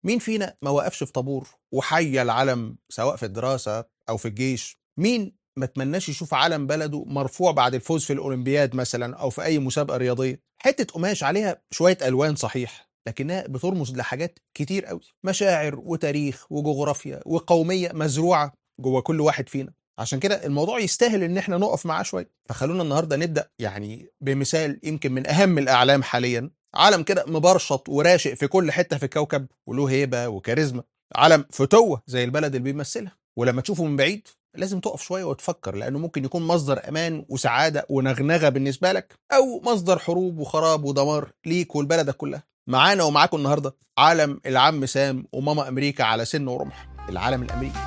مين فينا ما وقفش في طابور وحيا العلم سواء في الدراسة أو في الجيش مين ما تمناش يشوف علم بلده مرفوع بعد الفوز في الأولمبياد مثلا أو في أي مسابقة رياضية حتة قماش عليها شوية ألوان صحيح لكنها بترمز لحاجات كتير قوي مشاعر وتاريخ وجغرافيا وقومية مزروعة جوه كل واحد فينا عشان كده الموضوع يستاهل ان احنا نقف معاه شويه فخلونا النهارده نبدا يعني بمثال يمكن من اهم الاعلام حاليا علم كده مبرشط وراشق في كل حته في الكوكب وله هيبه وكاريزما علم فتوه زي البلد اللي بيمثلها ولما تشوفه من بعيد لازم تقف شويه وتفكر لانه ممكن يكون مصدر امان وسعاده ونغنغه بالنسبه لك او مصدر حروب وخراب ودمار ليك ولبلدك كلها معانا ومعاكم النهارده عالم العم سام وماما امريكا على سن ورمح العالم الامريكي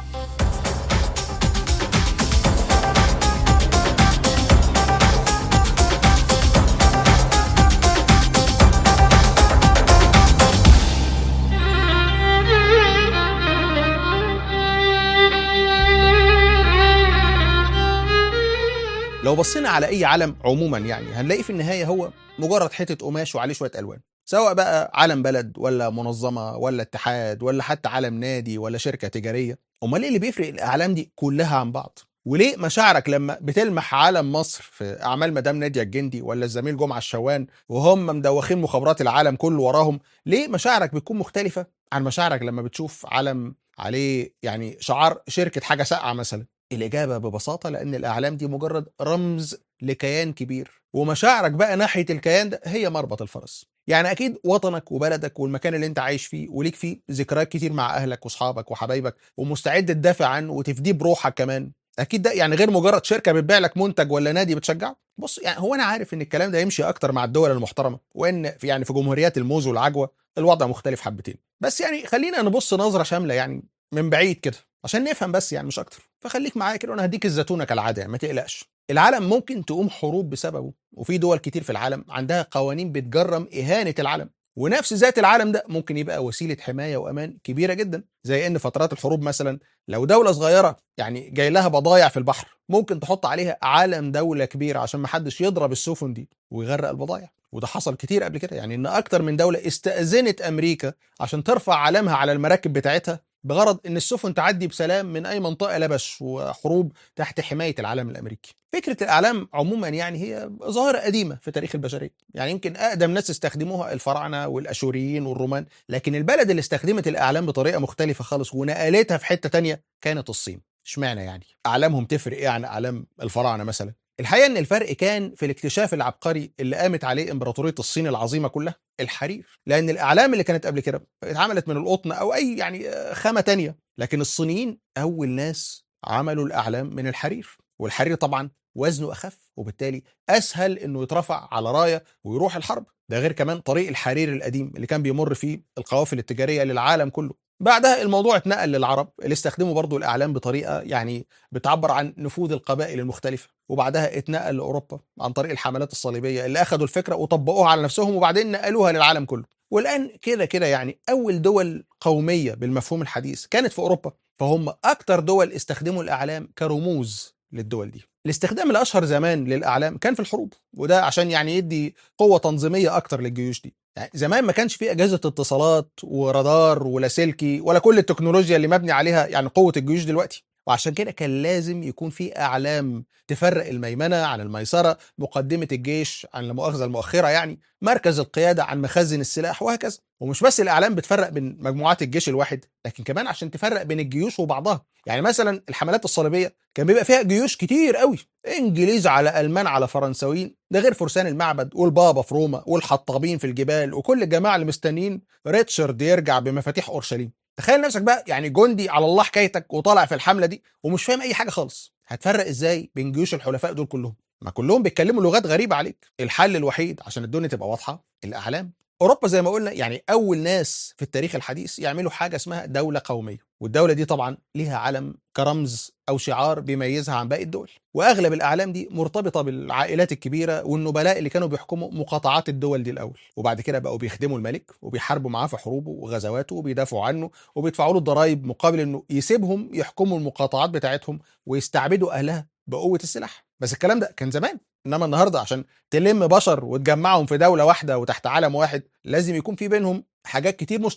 لو بصينا على اي علم عموما يعني هنلاقي في النهايه هو مجرد حته قماش وعليه شويه الوان سواء بقى علم بلد ولا منظمه ولا اتحاد ولا حتى علم نادي ولا شركه تجاريه امال ايه اللي بيفرق الاعلام دي كلها عن بعض وليه مشاعرك لما بتلمح علم مصر في اعمال مدام ناديه الجندي ولا الزميل جمعه الشوان وهم مدوخين مخابرات العالم كله وراهم ليه مشاعرك بتكون مختلفه عن مشاعرك لما بتشوف علم عليه يعني شعار شركه حاجه ساقعه مثلا الإجابة ببساطة لأن الأعلام دي مجرد رمز لكيان كبير ومشاعرك بقى ناحية الكيان ده هي مربط الفرس يعني أكيد وطنك وبلدك والمكان اللي أنت عايش فيه وليك فيه ذكريات كتير مع أهلك وأصحابك وحبايبك ومستعد تدافع عنه وتفديه بروحك كمان أكيد ده يعني غير مجرد شركة بتبيع لك منتج ولا نادي بتشجعه بص يعني هو أنا عارف إن الكلام ده يمشي أكتر مع الدول المحترمة وإن في يعني في جمهوريات الموز والعجوة الوضع مختلف حبتين بس يعني خلينا نبص نظرة شاملة يعني من بعيد كده عشان نفهم بس يعني مش اكتر فخليك معايا كده وانا هديك الزتونه كالعاده يعني ما تقلقش العالم ممكن تقوم حروب بسببه وفي دول كتير في العالم عندها قوانين بتجرم اهانه العالم ونفس ذات العالم ده ممكن يبقى وسيله حمايه وامان كبيره جدا زي ان فترات الحروب مثلا لو دوله صغيره يعني جاي لها بضايع في البحر ممكن تحط عليها علم دوله كبيره عشان ما حدش يضرب السفن دي ويغرق البضايع وده حصل كتير قبل كده يعني ان اكتر من دوله استاذنت امريكا عشان ترفع علمها على المراكب بتاعتها بغرض ان السفن تعدي بسلام من اي منطقه لبش وحروب تحت حمايه العالم الامريكي. فكره الاعلام عموما يعني هي ظاهره قديمه في تاريخ البشريه، يعني يمكن اقدم ناس استخدموها الفراعنه والاشوريين والرومان، لكن البلد اللي استخدمت الاعلام بطريقه مختلفه خالص ونقلتها في حته تانية كانت الصين. اشمعنى يعني؟ اعلامهم تفرق ايه عن اعلام الفراعنه مثلا؟ الحقيقه ان الفرق كان في الاكتشاف العبقري اللي قامت عليه امبراطوريه الصين العظيمه كلها الحرير لان الاعلام اللي كانت قبل كده اتعملت من القطن او اي يعني خامه تانية لكن الصينيين اول ناس عملوا الاعلام من الحرير والحرير طبعا وزنه اخف وبالتالي اسهل انه يترفع على رايه ويروح الحرب ده غير كمان طريق الحرير القديم اللي كان بيمر فيه القوافل التجاريه للعالم كله بعدها الموضوع اتنقل للعرب اللي استخدموا برضو الاعلام بطريقه يعني بتعبر عن نفوذ القبائل المختلفه وبعدها اتنقل لاوروبا عن طريق الحملات الصليبيه اللي اخذوا الفكره وطبقوها على نفسهم وبعدين نقلوها للعالم كله والان كده كده يعني اول دول قوميه بالمفهوم الحديث كانت في اوروبا فهم اكتر دول استخدموا الاعلام كرموز للدول دي الاستخدام الاشهر زمان للاعلام كان في الحروب وده عشان يعني يدي قوه تنظيميه اكتر للجيوش دي يعني زمان ما كانش في اجهزه اتصالات ورادار ولاسلكي ولا كل التكنولوجيا اللي مبني عليها يعني قوه الجيوش دلوقتي وعشان كده كان لازم يكون في اعلام تفرق الميمنه عن الميسره مقدمه الجيش عن المؤاخذه المؤخره يعني مركز القياده عن مخزن السلاح وهكذا ومش بس الاعلام بتفرق بين مجموعات الجيش الواحد لكن كمان عشان تفرق بين الجيوش وبعضها يعني مثلا الحملات الصليبيه كان بيبقى فيها جيوش كتير قوي انجليز على المان على فرنساويين ده غير فرسان المعبد والبابا في روما والحطابين في الجبال وكل الجماعه اللي مستنيين ريتشارد يرجع بمفاتيح اورشليم تخيل نفسك بقى يعني جندي على الله حكايتك وطالع في الحمله دي ومش فاهم اي حاجه خالص هتفرق ازاي بين جيوش الحلفاء دول كلهم ما كلهم بيتكلموا لغات غريبه عليك الحل الوحيد عشان الدنيا تبقى واضحه الاعلام اوروبا زي ما قلنا يعني اول ناس في التاريخ الحديث يعملوا حاجه اسمها دوله قوميه والدوله دي طبعا ليها علم كرمز او شعار بيميزها عن باقي الدول واغلب الاعلام دي مرتبطه بالعائلات الكبيره والنبلاء اللي كانوا بيحكموا مقاطعات الدول دي الاول وبعد كده بقوا بيخدموا الملك وبيحاربوا معاه في حروبه وغزواته وبيدافعوا عنه وبيدفعوا له الضرايب مقابل انه يسيبهم يحكموا المقاطعات بتاعتهم ويستعبدوا اهلها بقوه السلاح بس الكلام ده كان زمان انما النهارده عشان تلم بشر وتجمعهم في دوله واحده وتحت علم واحد لازم يكون في بينهم حاجات كتير مشتركه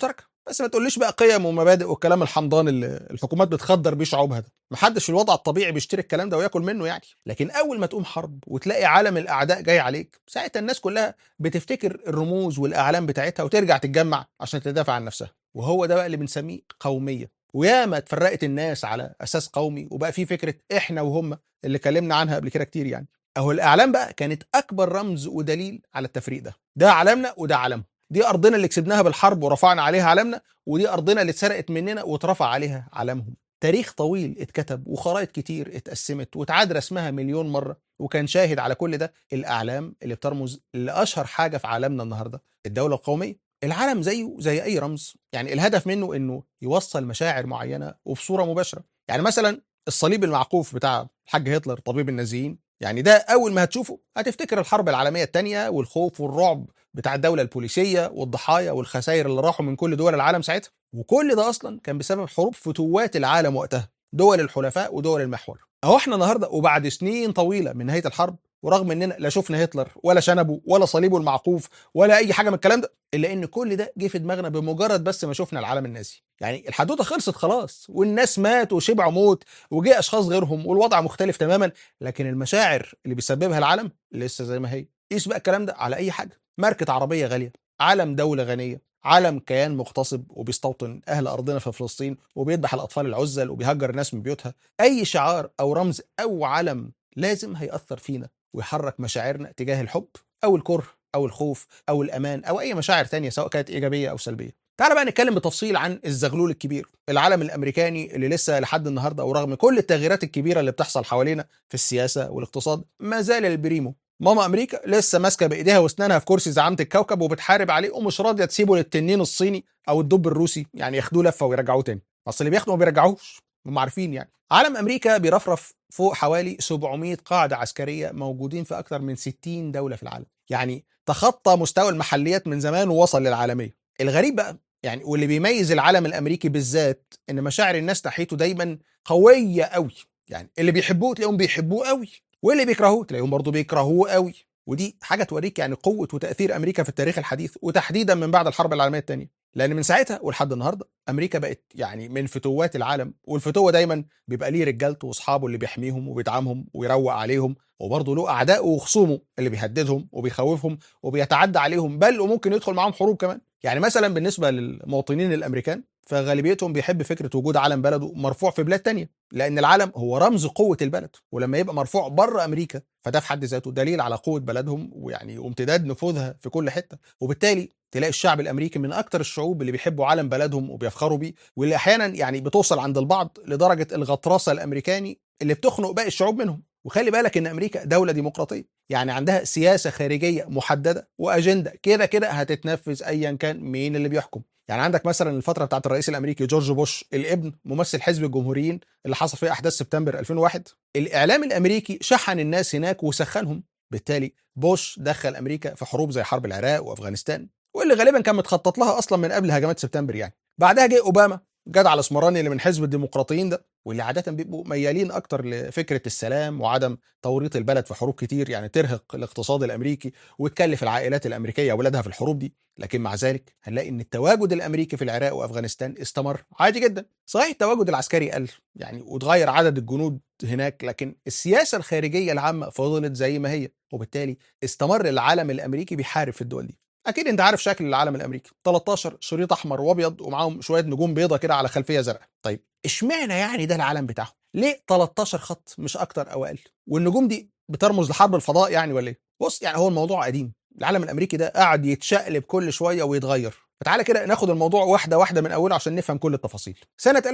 بس ما تقوليش بقى قيم ومبادئ والكلام الحمضان اللي الحكومات بتخدر بيه شعوبها ده محدش في الوضع الطبيعي بيشتري الكلام ده وياكل منه يعني لكن اول ما تقوم حرب وتلاقي عالم الاعداء جاي عليك ساعتها الناس كلها بتفتكر الرموز والاعلام بتاعتها وترجع تتجمع عشان تدافع عن نفسها وهو ده بقى اللي بنسميه قوميه وياما اتفرقت الناس على اساس قومي وبقى في فكره احنا وهم اللي اتكلمنا عنها قبل كده كتير يعني اهو الاعلام بقى كانت اكبر رمز ودليل على التفريق ده ده علمنا وده علمهم دي ارضنا اللي كسبناها بالحرب ورفعنا عليها علمنا ودي ارضنا اللي اتسرقت مننا واترفع عليها علمهم تاريخ طويل اتكتب وخرائط كتير اتقسمت واتعاد رسمها مليون مره وكان شاهد على كل ده الاعلام اللي بترمز لاشهر حاجه في عالمنا النهارده الدوله القوميه العالم زيه زي اي رمز يعني الهدف منه انه يوصل مشاعر معينه وبصوره مباشره يعني مثلا الصليب المعقوف بتاع الحاج هتلر طبيب النازيين يعني ده اول ما هتشوفه هتفتكر الحرب العالميه الثانيه والخوف والرعب بتاع الدوله البوليسيه والضحايا والخسائر اللي راحوا من كل دول العالم ساعتها وكل ده اصلا كان بسبب حروب فتوات العالم وقتها دول الحلفاء ودول المحور اهو احنا النهارده وبعد سنين طويله من نهايه الحرب ورغم اننا لا شفنا هتلر ولا شنبه ولا صليبه المعقوف ولا اي حاجه من الكلام ده الا ان كل ده جه في دماغنا بمجرد بس ما شفنا العالم النازي يعني الحدوته خلصت خلاص والناس ماتوا وشبعوا موت وجه اشخاص غيرهم والوضع مختلف تماما لكن المشاعر اللي بيسببها العالم لسه زي ما هي قيس بقى الكلام ده على اي حاجه ماركه عربيه غاليه علم دوله غنيه علم كيان مغتصب وبيستوطن اهل ارضنا في فلسطين وبيذبح الاطفال العزل وبيهجر الناس من بيوتها اي شعار او رمز او علم لازم هيأثر فينا ويحرك مشاعرنا تجاه الحب او الكره او الخوف او الامان او اي مشاعر تانية سواء كانت ايجابيه او سلبيه تعال بقى نتكلم بتفصيل عن الزغلول الكبير العالم الامريكاني اللي لسه لحد النهارده ورغم كل التغييرات الكبيره اللي بتحصل حوالينا في السياسه والاقتصاد ما زال البريمو ماما امريكا لسه ماسكه بايديها واسنانها في كرسي زعامه الكوكب وبتحارب عليه ومش راضيه تسيبه للتنين الصيني او الدب الروسي يعني ياخدوه لفه ويرجعوه تاني اصل اللي بياخدوا ما بيرجعوش هم عارفين يعني علم امريكا بيرفرف فوق حوالي 700 قاعده عسكريه موجودين في اكثر من 60 دوله في العالم يعني تخطى مستوى المحليات من زمان ووصل للعالميه الغريب بقى يعني واللي بيميز العالم الامريكي بالذات ان مشاعر الناس ناحيته دايما قويه قوي يعني اللي بيحبوه تلاقيهم بيحبوه قوي واللي بيكرهوه تلاقيهم برضه بيكرهوه قوي ودي حاجه توريك يعني قوه وتاثير امريكا في التاريخ الحديث وتحديدا من بعد الحرب العالميه الثانيه لان من ساعتها ولحد النهارده امريكا بقت يعني من فتوات العالم والفتوه دايما بيبقى ليه رجالته واصحابه اللي بيحميهم وبيدعمهم ويروق عليهم وبرضه له اعدائه وخصومه اللي بيهددهم وبيخوفهم وبيتعدى عليهم بل وممكن يدخل معاهم حروب كمان يعني مثلا بالنسبه للمواطنين الامريكان فغالبيتهم بيحب فكره وجود علم بلده مرفوع في بلاد تانية لان العلم هو رمز قوه البلد ولما يبقى مرفوع بره امريكا فده في حد ذاته دليل على قوه بلدهم ويعني وامتداد نفوذها في كل حته وبالتالي تلاقي الشعب الامريكي من اكتر الشعوب اللي بيحبوا علم بلدهم وبيفخروا بيه واللي احيانا يعني بتوصل عند البعض لدرجه الغطرسه الامريكاني اللي بتخنق باقي الشعوب منهم وخلي بالك ان امريكا دوله ديمقراطيه يعني عندها سياسه خارجيه محدده واجنده كده كده هتتنفذ ايا كان مين اللي بيحكم يعني عندك مثلا الفتره بتاعت الرئيس الامريكي جورج بوش الابن ممثل حزب الجمهوريين اللي حصل فيه احداث سبتمبر 2001 الاعلام الامريكي شحن الناس هناك وسخنهم بالتالي بوش دخل امريكا في حروب زي حرب العراق وافغانستان واللي غالبا كان متخطط لها اصلا من قبل هجمات سبتمبر يعني بعدها جه اوباما جدع الاسمراني اللي من حزب الديمقراطيين ده واللي عاده بيبقوا ميالين اكتر لفكره السلام وعدم توريط البلد في حروب كتير يعني ترهق الاقتصاد الامريكي وتكلف العائلات الامريكيه اولادها في الحروب دي لكن مع ذلك هنلاقي ان التواجد الامريكي في العراق وافغانستان استمر عادي جدا صحيح التواجد العسكري قل يعني وتغير عدد الجنود هناك لكن السياسه الخارجيه العامه فضلت زي ما هي وبالتالي استمر العالم الامريكي بيحارب في الدول دي اكيد انت عارف شكل العالم الامريكي 13 شريط احمر وابيض ومعاهم شويه نجوم بيضه كده على خلفيه زرقاء طيب اشمعنى يعني ده العالم بتاعهم ليه 13 خط مش اكتر او اقل والنجوم دي بترمز لحرب الفضاء يعني ولا ايه بص يعني هو الموضوع قديم العالم الامريكي ده قاعد يتشقلب كل شويه ويتغير فتعالى كده ناخد الموضوع واحده واحده من اوله عشان نفهم كل التفاصيل سنه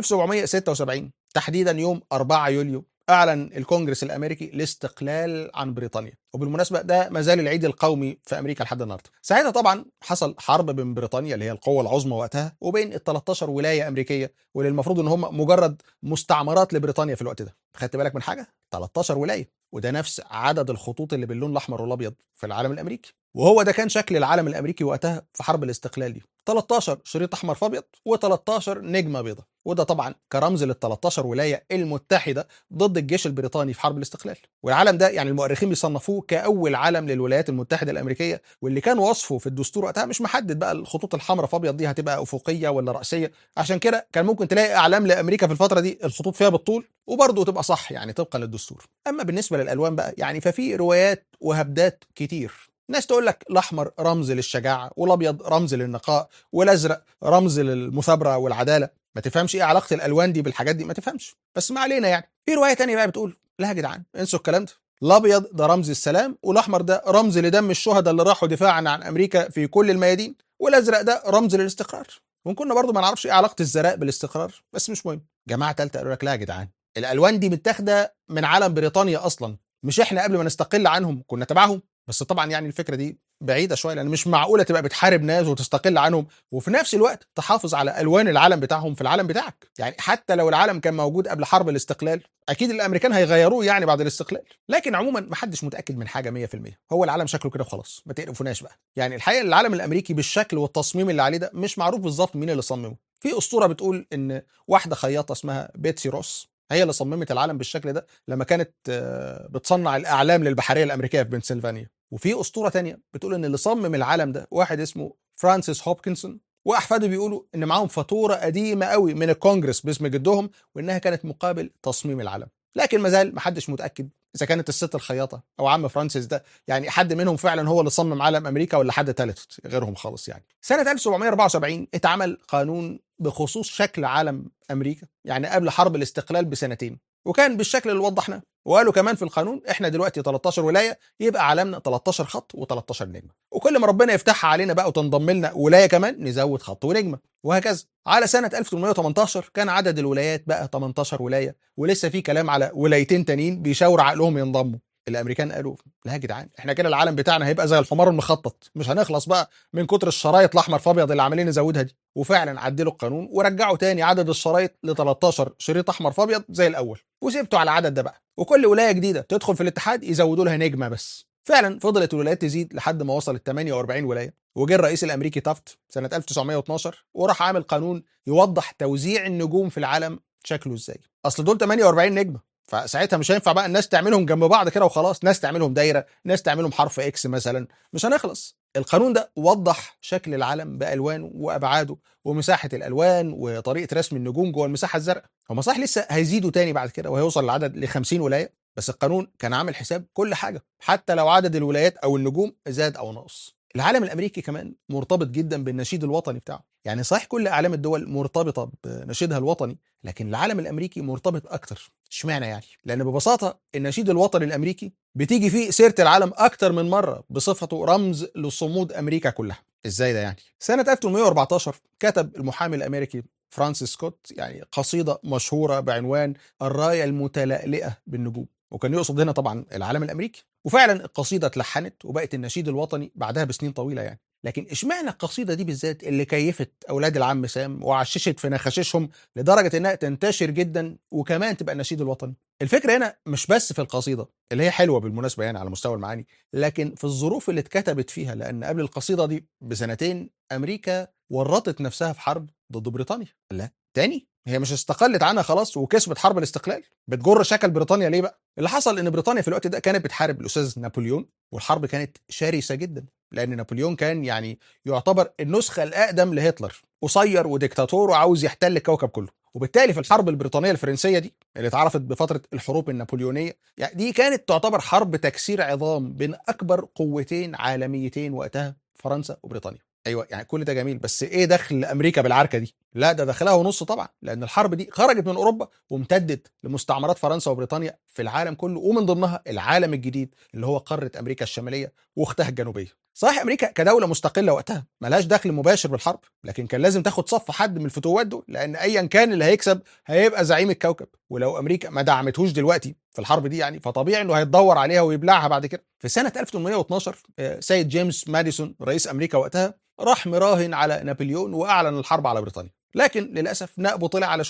1776 تحديدا يوم 4 يوليو اعلن الكونجرس الامريكي الاستقلال عن بريطانيا وبالمناسبه ده ما زال العيد القومي في امريكا لحد النهارده ساعتها طبعا حصل حرب بين بريطانيا اللي هي القوه العظمى وقتها وبين ال 13 ولايه امريكيه واللي المفروض ان هم مجرد مستعمرات لبريطانيا في الوقت ده خدت بالك من حاجه 13 ولايه وده نفس عدد الخطوط اللي باللون الاحمر والابيض في العالم الامريكي وهو ده كان شكل العالم الامريكي وقتها في حرب الاستقلال دي 13 شريط احمر في ابيض و13 نجمه بيضاء وده طبعا كرمز لل 13 ولايه المتحده ضد الجيش البريطاني في حرب الاستقلال والعلم ده يعني المؤرخين بيصنفوه كاول علم للولايات المتحده الامريكيه واللي كان وصفه في الدستور وقتها مش محدد بقى الخطوط الحمراء في ابيض دي هتبقى افقيه ولا راسيه عشان كده كان ممكن تلاقي اعلام لامريكا في الفتره دي الخطوط فيها بالطول وبرضه تبقى صح يعني طبقا للدستور اما بالنسبه للالوان بقى يعني ففي روايات وهبدات كتير ناس تقول لك الاحمر رمز للشجاعه والابيض رمز للنقاء والازرق رمز للمثابره والعداله ما تفهمش ايه علاقه الالوان دي بالحاجات دي ما تفهمش بس ما علينا يعني في روايه تانية بقى بتقول لا يا جدعان انسوا الكلام ده الابيض ده رمز السلام والاحمر ده رمز لدم الشهداء اللي راحوا دفاعا عن امريكا في كل الميادين والازرق ده رمز للاستقرار وكنا برضو ما نعرفش ايه علاقه الزرق بالاستقرار بس مش مهم جماعه ثالثه قالوا لك لا يا جدعان الالوان دي متاخده من علم بريطانيا اصلا مش احنا قبل ما نستقل عنهم كنا تبعهم بس طبعا يعني الفكره دي بعيده شويه لان مش معقوله تبقى بتحارب ناس وتستقل عنهم وفي نفس الوقت تحافظ على الوان العلم بتاعهم في العلم بتاعك يعني حتى لو العلم كان موجود قبل حرب الاستقلال اكيد الامريكان هيغيروه يعني بعد الاستقلال لكن عموما ما حدش متاكد من حاجه 100% هو العلم شكله كده وخلاص ما تقرفوناش بقى يعني الحقيقه العلم الامريكي بالشكل والتصميم اللي عليه ده مش معروف بالظبط مين اللي صممه في اسطوره بتقول ان واحده خياطه اسمها بيتسي روس هي اللي صممت العلم بالشكل ده لما كانت بتصنع الاعلام للبحريه الامريكيه في بنسلفانيا وفي اسطوره تانية بتقول ان اللي صمم العلم ده واحد اسمه فرانسيس هوبكنسون واحفاده بيقولوا ان معاهم فاتوره قديمه قوي من الكونجرس باسم جدهم وانها كانت مقابل تصميم العلم لكن ما زال محدش متاكد اذا كانت الست الخياطه او عم فرانسيس ده يعني حد منهم فعلا هو اللي صمم علم امريكا ولا حد ثالث غيرهم خالص يعني سنه 1774 اتعمل قانون بخصوص شكل علم امريكا يعني قبل حرب الاستقلال بسنتين وكان بالشكل اللي وضحناه وقالوا كمان في القانون احنا دلوقتي 13 ولايه يبقى علمنا 13 خط و13 نجمه وكل ما ربنا يفتحها علينا بقى وتنضم لنا ولايه كمان نزود خط ونجمه وهكذا على سنه 1818 كان عدد الولايات بقى 18 ولايه ولسه في كلام على ولايتين تانيين بيشاور عقلهم ينضموا الامريكان قالوا لا يا جدعان احنا كده العالم بتاعنا هيبقى زي الحمار المخطط مش هنخلص بقى من كتر الشرايط الاحمر في ابيض اللي عمالين نزودها دي وفعلا عدلوا القانون ورجعوا تاني عدد الشرايط ل 13 شريط احمر في ابيض زي الاول وسبتوا على العدد ده بقى وكل ولايه جديده تدخل في الاتحاد يزودوا لها نجمه بس فعلا فضلت الولايات تزيد لحد ما وصلت 48 ولايه وجه الرئيس الامريكي تافت سنه 1912 وراح عامل قانون يوضح توزيع النجوم في العالم شكله ازاي اصل دول 48 نجمه فساعتها مش هينفع بقى الناس تعملهم جنب بعض كده وخلاص ناس تعملهم دايره ناس تعملهم حرف اكس مثلا مش هنخلص القانون ده وضح شكل العلم بالوانه وابعاده ومساحه الالوان وطريقه رسم النجوم جوه المساحه الزرقاء هم صح لسه هيزيدوا تاني بعد كده وهيوصل العدد ل 50 ولايه بس القانون كان عامل حساب كل حاجه حتى لو عدد الولايات او النجوم زاد او نقص العالم الامريكي كمان مرتبط جدا بالنشيد الوطني بتاعه يعني صحيح كل اعلام الدول مرتبطه بنشيدها الوطني لكن العالم الامريكي مرتبط اكتر اشمعنى يعني لان ببساطه النشيد الوطني الامريكي بتيجي فيه سيره العالم اكتر من مره بصفته رمز لصمود امريكا كلها ازاي ده يعني سنه 1814 كتب المحامي الامريكي فرانسيس سكوت يعني قصيده مشهوره بعنوان الرايه المتلألئه بالنجوم وكان يقصد هنا طبعا العالم الامريكي وفعلا القصيده اتلحنت وبقت النشيد الوطني بعدها بسنين طويله يعني لكن اشمعنى القصيده دي بالذات اللي كيفت اولاد العم سام وعششت في نخاششهم لدرجه انها تنتشر جدا وكمان تبقى النشيد الوطني الفكره هنا مش بس في القصيده اللي هي حلوه بالمناسبه يعني على مستوى المعاني لكن في الظروف اللي اتكتبت فيها لان قبل القصيده دي بسنتين امريكا ورطت نفسها في حرب ضد بريطانيا لا تاني هي مش استقلت عنها خلاص وكسبت حرب الاستقلال بتجر شكل بريطانيا ليه بقى اللي حصل ان بريطانيا في الوقت ده كانت بتحارب الاستاذ نابليون والحرب كانت شرسه جدا لان نابليون كان يعني يعتبر النسخه الاقدم لهتلر قصير وديكتاتور وعاوز يحتل الكوكب كله وبالتالي في الحرب البريطانيه الفرنسيه دي اللي اتعرفت بفتره الحروب النابليونيه يعني دي كانت تعتبر حرب تكسير عظام بين اكبر قوتين عالميتين وقتها فرنسا وبريطانيا ايوه يعني كل ده جميل بس ايه دخل امريكا بالعركه دي لا ده دخلها ونص طبعا لان الحرب دي خرجت من اوروبا وامتدت لمستعمرات فرنسا وبريطانيا في العالم كله ومن ضمنها العالم الجديد اللي هو قاره امريكا الشماليه واختها الجنوبيه صحيح امريكا كدوله مستقله وقتها ملهاش دخل مباشر بالحرب لكن كان لازم تاخد صف حد من الفتوات دول لان ايا كان اللي هيكسب هيبقى زعيم الكوكب ولو امريكا ما دعمتهوش دلوقتي في الحرب دي يعني فطبيعي انه هيتدور عليها ويبلعها بعد كده في سنه 1812 سيد جيمس ماديسون رئيس امريكا وقتها راح مراهن على نابليون واعلن الحرب على بريطانيا لكن للاسف نقبه طلع على شونه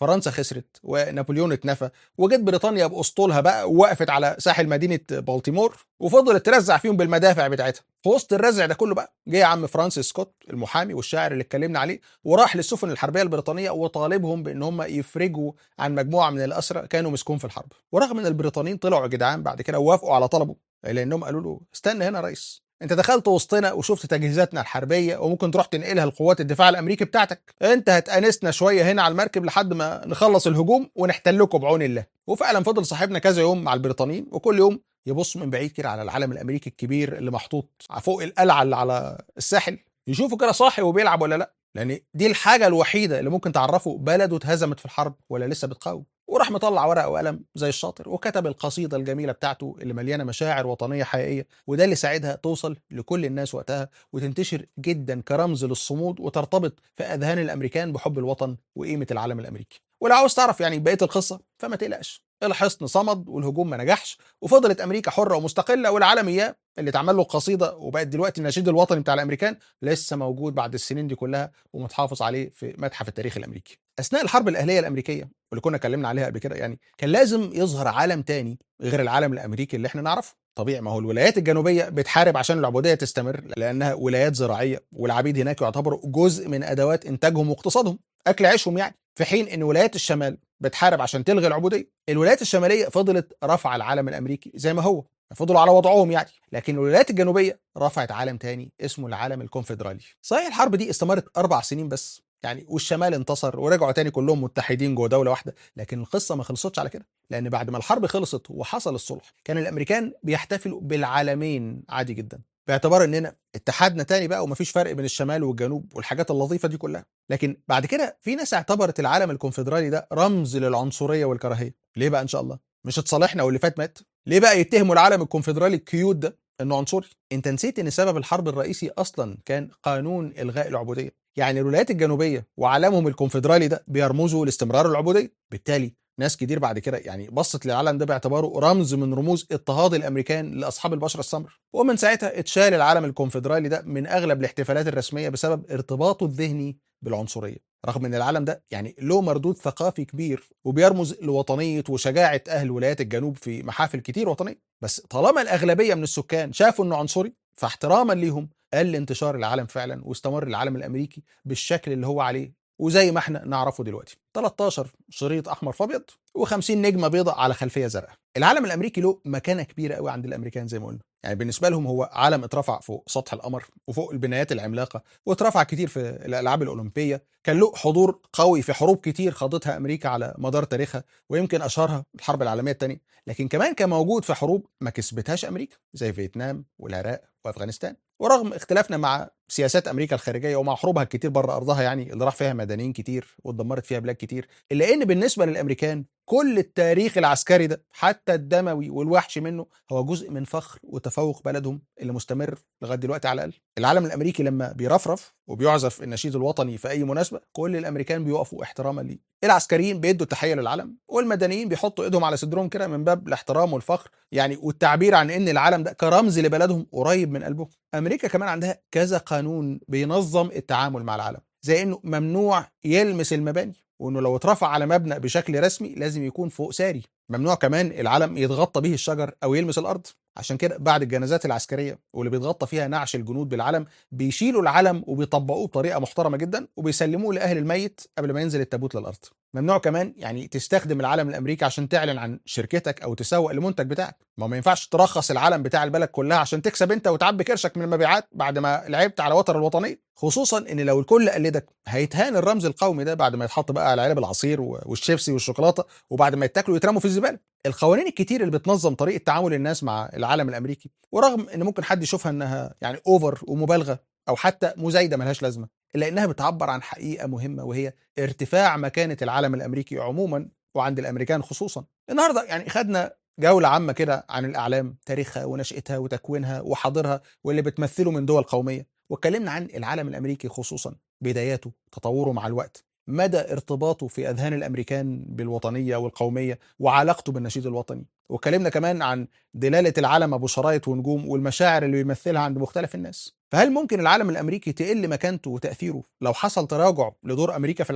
فرنسا خسرت ونابليون اتنفى وجت بريطانيا باسطولها بقى ووقفت على ساحل مدينه بالتيمور وفضلت ترزع فيهم بالمدافع بتاعتها في وسط الرزع ده كله بقى جه عم فرانسيس سكوت المحامي والشاعر اللي اتكلمنا عليه وراح للسفن الحربيه البريطانيه وطالبهم بان هم يفرجوا عن مجموعه من الاسرى كانوا مسكون في الحرب ورغم ان البريطانيين طلعوا يا جدعان بعد كده وافقوا على طلبه لانهم قالوا له استنى هنا يا ريس انت دخلت وسطنا وشفت تجهيزاتنا الحربيه وممكن تروح تنقلها لقوات الدفاع الامريكي بتاعتك انت هتأنسنا شويه هنا على المركب لحد ما نخلص الهجوم ونحتلكم بعون الله وفعلا فضل صاحبنا كذا يوم مع البريطانيين وكل يوم يبص من بعيد كده على العلم الامريكي الكبير اللي محطوط فوق القلعه اللي على الساحل يشوفه كده صاحي وبيلعب ولا لا لان دي الحاجه الوحيده اللي ممكن تعرفه بلده اتهزمت في الحرب ولا لسه بتقاوم وراح مطلع ورقه وقلم زي الشاطر وكتب القصيده الجميله بتاعته اللي مليانه مشاعر وطنيه حقيقيه وده اللي ساعدها توصل لكل الناس وقتها وتنتشر جدا كرمز للصمود وترتبط في اذهان الامريكان بحب الوطن وقيمه العلم الامريكي ولو عاوز تعرف يعني بقيه القصه فما تقلقش الحصن صمد والهجوم ما نجحش وفضلت امريكا حره ومستقله والعالم اياه اللي اتعمل له قصيده وبقت دلوقتي النشيد الوطني بتاع الامريكان لسه موجود بعد السنين دي كلها ومتحافظ عليه في متحف التاريخ الامريكي. اثناء الحرب الاهليه الامريكيه واللي كنا اتكلمنا عليها قبل كده يعني كان لازم يظهر عالم تاني غير العالم الامريكي اللي احنا نعرفه. طبيعي ما هو الولايات الجنوبيه بتحارب عشان العبوديه تستمر لانها ولايات زراعيه والعبيد هناك يعتبروا جزء من ادوات انتاجهم واقتصادهم اكل عيشهم يعني في حين ان ولايات الشمال بتحارب عشان تلغي العبوديه الولايات الشماليه فضلت رفع العالم الامريكي زي ما هو فضلوا على وضعهم يعني لكن الولايات الجنوبيه رفعت عالم تاني اسمه العالم الكونفدرالي صحيح الحرب دي استمرت اربع سنين بس يعني والشمال انتصر ورجعوا تاني كلهم متحدين جوه دوله واحده لكن القصه ما خلصتش على كده لان بعد ما الحرب خلصت وحصل الصلح كان الامريكان بيحتفلوا بالعالمين عادي جدا باعتبار اننا اتحدنا تاني بقى ومفيش فرق بين الشمال والجنوب والحاجات اللطيفه دي كلها لكن بعد كده في ناس اعتبرت العالم الكونفدرالي ده رمز للعنصريه والكراهيه ليه بقى ان شاء الله مش اتصالحنا واللي فات مات ليه بقى يتهموا العالم الكونفدرالي الكيوت ده انه عنصري انت نسيت ان سبب الحرب الرئيسي اصلا كان قانون الغاء العبوديه يعني الولايات الجنوبيه وعلمهم الكونفدرالي ده بيرمزوا لاستمرار العبوديه بالتالي ناس كتير بعد كده يعني بصت للعلم ده باعتباره رمز من رموز اضطهاد الامريكان لاصحاب البشره السمر ومن ساعتها اتشال العلم الكونفدرالي ده من اغلب الاحتفالات الرسميه بسبب ارتباطه الذهني بالعنصريه رغم ان العلم ده يعني له مردود ثقافي كبير وبيرمز لوطنيه وشجاعه اهل ولايات الجنوب في محافل كتير وطنيه بس طالما الاغلبيه من السكان شافوا انه عنصري فاحتراما ليهم قل انتشار العالم فعلا واستمر العالم الامريكي بالشكل اللي هو عليه وزي ما احنا نعرفه دلوقتي 13 شريط احمر فابيض و50 نجمه بيضاء على خلفيه زرقاء العالم الامريكي له مكانه كبيره قوي عند الامريكان زي ما قلنا يعني بالنسبه لهم هو علم اترفع فوق سطح القمر وفوق البنايات العملاقه واترفع كتير في الالعاب الاولمبيه كان له حضور قوي في حروب كتير خاضتها امريكا على مدار تاريخها ويمكن اشهرها الحرب العالميه الثانيه لكن كمان كان موجود في حروب ما كسبتهاش امريكا زي فيتنام والعراق وافغانستان ورغم اختلافنا مع سياسات امريكا الخارجيه ومع حروبها الكتير بره ارضها يعني اللي راح فيها مدنيين كتير واتدمرت فيها بلاد كتير الا ان بالنسبه للامريكان كل التاريخ العسكري ده حتى الدموي والوحش منه هو جزء من فخر وتفوق بلدهم اللي مستمر لغايه دلوقتي على الاقل العالم الامريكي لما بيرفرف وبيعزف النشيد الوطني في اي مناسبه كل الامريكان بيقفوا احتراما ليه العسكريين بيدوا تحيه للعلم والمدنيين بيحطوا ايدهم على صدرهم كده من باب الاحترام والفخر يعني والتعبير عن ان العلم ده كرمز لبلدهم قريب من قلبهم امريكا كمان عندها كذا قانون بينظم التعامل مع العلم زي انه ممنوع يلمس المباني وانه لو اترفع على مبنى بشكل رسمي لازم يكون فوق ساري ممنوع كمان العلم يتغطى به الشجر او يلمس الارض عشان كده بعد الجنازات العسكريه واللي بيتغطى فيها نعش الجنود بالعلم بيشيلوا العلم وبيطبقوه بطريقه محترمه جدا وبيسلموه لاهل الميت قبل ما ينزل التابوت للارض ممنوع كمان يعني تستخدم العلم الامريكي عشان تعلن عن شركتك او تسوق المنتج بتاعك ما ما ينفعش ترخص العلم بتاع البلد كلها عشان تكسب انت وتعبي كرشك من المبيعات بعد ما لعبت على وتر الوطنيه خصوصا ان لو الكل قلدك هيتهان الرمز القومي ده بعد ما يتحط بقى على علب العصير والشيبسي والشوكولاته وبعد ما يتاكلوا يترموا في الزباله القوانين الكتير اللي بتنظم طريقه تعامل الناس مع العالم الامريكي ورغم ان ممكن حد يشوفها انها يعني اوفر ومبالغه او حتى مزايده ملهاش لازمه الا انها بتعبر عن حقيقه مهمه وهي ارتفاع مكانه العالم الامريكي عموما وعند الامريكان خصوصا النهارده يعني خدنا جولة عامة كده عن الأعلام تاريخها ونشأتها وتكوينها وحاضرها واللي بتمثله من دول قومية واتكلمنا عن العالم الأمريكي خصوصا بداياته تطوره مع الوقت مدى ارتباطه في أذهان الأمريكان بالوطنية والقومية وعلاقته بالنشيد الوطني واتكلمنا كمان عن دلالة العالم أبو شرايط ونجوم والمشاعر اللي بيمثلها عند مختلف الناس فهل ممكن العالم الأمريكي تقل مكانته وتأثيره لو حصل تراجع لدور أمريكا في العالم؟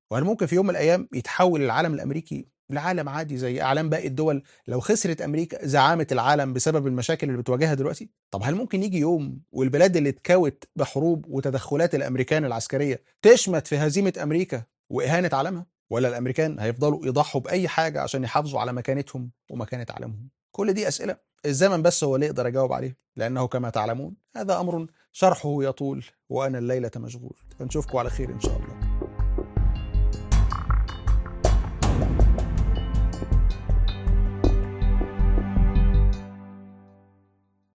وهل ممكن في يوم من الايام يتحول العالم الامريكي لعالم عادي زي اعلام باقي الدول لو خسرت امريكا زعامه العالم بسبب المشاكل اللي بتواجهها دلوقتي؟ طب هل ممكن يجي يوم والبلاد اللي اتكوت بحروب وتدخلات الامريكان العسكريه تشمت في هزيمه امريكا واهانه عالمها؟ ولا الامريكان هيفضلوا يضحوا باي حاجه عشان يحافظوا على مكانتهم ومكانه عالمهم؟ كل دي اسئله الزمن بس هو اللي يقدر يجاوب عليها لانه كما تعلمون هذا امر شرحه يطول وانا الليله مشغول فنشوفكم على خير ان شاء الله